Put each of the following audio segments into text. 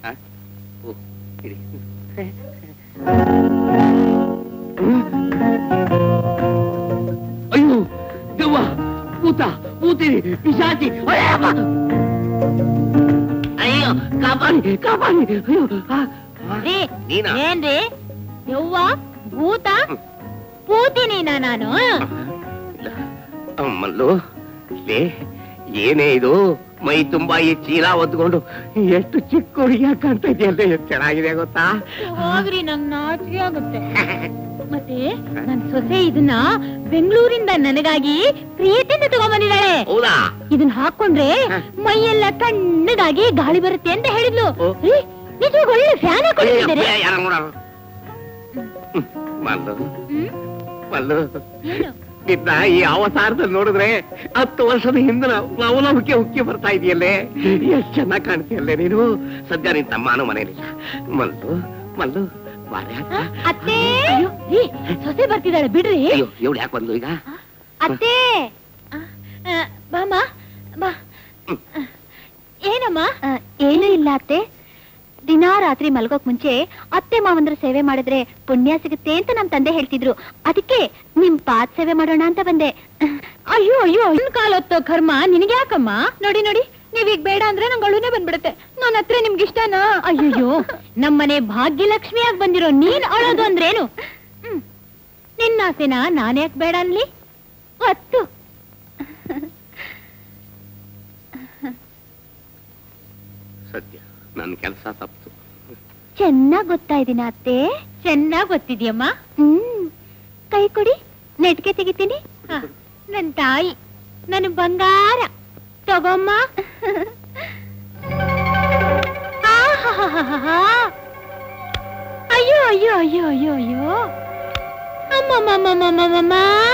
ಆ? ಓ, ಇರಿ. ಅಯ್ಯೋ ದೆವ್ವ ಭೂತ ಭೂತಿರಿ ಪಿಶಾಚಿ ಅಯ್ಯಪ್ಪ! ಅಯ್ಯೋ ಕಾಪಾಡಿ ಕಾಪಾಡಿ ಅಯ್ಯೋ ಆ, ಆ. ರೀ ನೀನಾ? ಏನ್ರಿ ಯವ್ವ ಭೂತ ಪೂತಿನೀನ ನಾನು ಇಲ್ಲ. ಅಹ್, ಮಲ್ಲು ಲೇ ಏನೇ ಇದು ಮೈ ತುಂಬಾ ಈ ಚೀಲ ಒದ್ಕೊಂಡು ಎಷ್ಟು ಚಿಕ್ಕ ಹುಡುಗಿಯ ಕಾಣ್ತಾ ಇದೆಯಲ್ಲ ಎಷ್ಟು ಚೆನ್ನಾಗಿದೆ ಗೊತ್ತಾ ಹೋಗ್ರಿ ನಂಗ್ ನಾಚಿಕೆ ಆಗುತ್ತೆ ಮತ್ತೆ ನನ್ ಸೊಸೆ ಇದನ್ನ ಬೆಂಗಳೂರಿಂದ ನನಗಾಗಿ ಪ್ರೀತಿಯಿಂದ ತಗೊಂಡ್ಬಂದಿದ್ದಾಳೆ ಹೌದಾ ಇದನ್ನ ಹಾಕೊಂಡ್ರೆ ಹ. ಮೈಯೆಲ್ಲ ತಣ್ಣಗಾಗಿ ಗಾಳಿ ಬರುತ್ತೆ ಅಂತ ಹೇಳಿದ್ಲು ಓ. ರೀ, ನಿಜವಾಗ ಒಳ್ಳೆ ಫ್ಯಾನ್ ಹಾಕೊಂಡಿದ್ದಾರೆ ಯಾರ ನೋಡ ಮಲ್ಲು ಮಲ್ಲು ಏನು ನಿನ್ನ ಈ ಅವತಾರದಲ್ಲಿ ನೋಡಿದ್ರೆ ಹತ್ತು ವರ್ಷದ ಹಿಂದಿನ ಲವಲವಿಕೆ ಉಕ್ಕಿ ಬರ್ತಾ ಇದೆಯಲ್ಲೇ ಎಷ್ಟು ಚೆನ್ನಾಗಿ ಕಾಣ್ತೀಯಲ್ಲೇ ನೀನು ಸದ್ಯ ನಿನ್ ತಮ್ಮನೂ ಮನೇಲಿಲ್ಲ ಮಲ್ಲು ಮಲ್ಲು ಬಾರೆ ಹ? ಅತ್ತೆ ಅಯ್ಯೋ ರೀ, ಸೊಸೆ ಬರ್ತಿದ್ದಾಳೆ ಬಿಡ್ರಿ ಅಯ್ಯೋ ಇವಳು ಯಾಕೆ ಬಂದು ಈಗ ಅತ್ತೆ ಆ, ಆ, ಬಾಮ್ಮ ಬಾ ಏನಮ್ಮ ಏನೂ ಇಲ್ಲ ಅತ್ತೆ ದಿನಾ ರಾತ್ರಿ ಮಲ್ಗೋಕ್ ಮುಂಚೆ ಅತ್ತೆ ಮಾವಂದ್ರ ಸೇವೆ ಮಾಡಿದ್ರೆ ಪುಣ್ಯ ಸಿಗುತ್ತೆ ಅಂತ ನಮ್ ತಂದೆ ಹೇಳ್ತಿದ್ರು ಅದಕ್ಕೆ ನಿಮ್ ಪಾತ್ ಸೇವೆ ಮಾಡೋಣ ಅಂತ ಬಂದೆ ಅಯ್ಯೋ ಅಯ್ಯೋ ಇನ್ ಕಾಲೊತ್ತೋ ಕರ್ಮ ನಿನಗೆ ಯಾಕಮ್ಮ ನೋಡಿ ನೋಡಿ ನೀವೀಗ ಬೇಡ ಅಂದ್ರೆ ನಂಗೆ ಅಳುನೇ ಬಂದ್ಬಿಡುತ್ತೆ ನನ್ನ ಹತ್ರ ನಿಮ್ಗೆ ಇಷ್ಟನಾ ಅಯ್ಯಯ್ಯೋ ನಮ್ಮನೆ ಭಾಗ್ಯಲಕ್ಷ್ಮಿಯಾಗಿ ಬಂದಿರೋ ನೀನ್ ಅಳೋದು ಅಂದ್ರೇನು ಹ್ಮ್. ನಿನ್ನ ಆಸೆನ ನಾನ್ ಯಾಕೆ ಬೇಡ ಅನ್ಲಿ ಒತ್ತು ಸದ್ಯ ನನ್ನ ಕೆಲಸ ತಪ್ಪಿತು ಚೆನ್ನಾಗ್ ಗೊತ್ತಾ ಇದೀನ ಅತ್ತೆ ಚೆನ್ನಾಗ್ ಗೊತ್ತಿದ್ಯಮ್ಮ ಹ್ಮ್ ಕೈ ಕೊಡಿ ನೆಟ್ಗೆ ತೆಗಿತೀನಿ ಹ, ನನ್ ತಾಯಿ ನನ್ ಬಂಗಾರ ತಗೊಮ್ಮ ಆಹಾಹಾಹಾಹಾ. ಅಯ್ಯೋ ಅಯ್ಯೋ ಅಯ್ಯೋ ಅಯ್ಯೋ ಅಯ್ಯೋ ಅಮ್ಮಮ್ಮಮ್ಮಮ್ಮಮ್ಮಮ್ಮ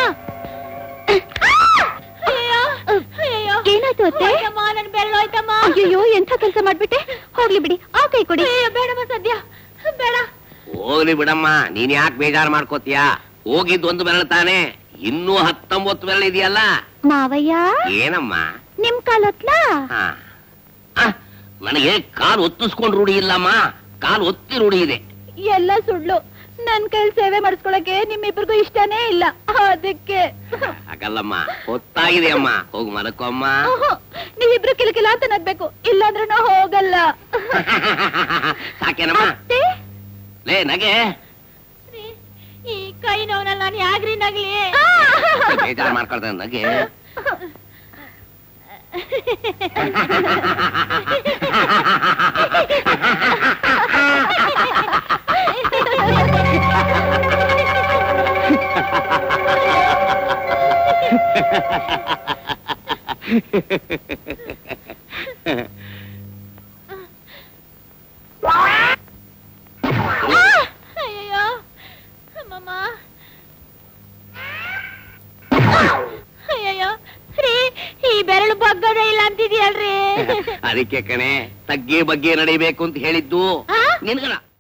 ಅಯ್ಯೋ ಅಯ್ಯೋ ಏನಾಯ್ತು ಅತ್ತೆ ಹೋಯ್ತಮ್ಮ, ನನ್ ಬೆರಳೋಯ್ತಮ್ಮ ಅಯ್ಯೋ ಎಂಥ ಕೆಲಸ ಮಾಡ್ಬಿಟ್ಟೆ ಹೋಗ್ಲಿ ಬಿಡಿ ಆ ಕೈ ಕೊಡಿ ಅಯ್ಯೋ, ಬೇಡಮ್ಮ ಸದ್ಯ ಬೇಡ ಹೋಗ್ಲಿ ಬಿಡಮ್ಮ ನೀನ್ ಯಾಕೆ ಬೇಜಾರ್ ಮಾಡ್ಕೋತೀಯ ಹೋಗಿದ್ ಒಂದು ಬೆರಳು ತಾನೆ ಇನ್ನೂ ಹತ್ತೊಂಬತ್ತು ಬೆರಳು ಇದೆಯಲ್ಲ ಮಾವಯ್ಯ ಏನಮ್ಮ ನಿಮ್ ಕಾಲೊತ್ಲಾ ಹಾ. ಆ, ನನಗೆ ಕಾಲು ಒತ್ತಿಸ್ಕೊಂಡು ರೂಢಿ ಇಲ್ಲಮ್ಮ ಕಾಲು ಒತ್ತಿ ರೂಢಿ ಇದೆ ಎಲ್ಲ ಸುಳ್ಳು ನನ್ ಕೈಲಿ ಸೇವೆ ಮಾಡಿಸ್ಕೊಳಕ್ಕೆ ನಿಮ್ಮಿಬ್ರಿಗೂ ಇಷ್ಟನೇ ಇಲ್ಲ ಅದಕ್ಕೆ ಹಾಗಲ್ಲಮ್ಮ ಹೊತ್ತಾಗಿದೆ ಅಮ್ಮ ಹೋಗು ಮಲಕೋ ಅಮ್ಮ ಓಹೋ, ನೀವಿಬ್ರು ಕಿಲಕಿಲ ಅಂತ ನಗ್ಬೇಕು ಇಲ್ಲಾಂದ್ರೆ ನಾ ಹೋಗಲ್ಲ ಸಾಕೇನಮ್ಮ ಅತ್ತೆ ಲೇ ನಗೆ ಈ ಕೈ ನೋವಲ್ಲ ನಾನು ಯಾಗ್ರಿ ನಗ್ಲಿ ಬೇಜಾರ್ ಮಾಡ್ಕೊಳ್ತಾರೆ ನಗೆ ಅಯ್ಯಯ್ಯೋ ಅಮ್ಮಮ್ಮ ಅಯ್ಯಯ್ಯೋ ರೀ ಈ ಬೆರಳು ಬಗ್ಗದ ಇಲ್ಲ ಅಂತಿದ್ಯಲ್ರಿ ಅದಕ್ಕೆ ಕಣೆ ತಗ್ಗಿ ಬಗ್ಗೆ ನಡಿಬೇಕು ಅಂತ ಹೇಳಿದ್ದು ಆ? ನಿನ್ಗನ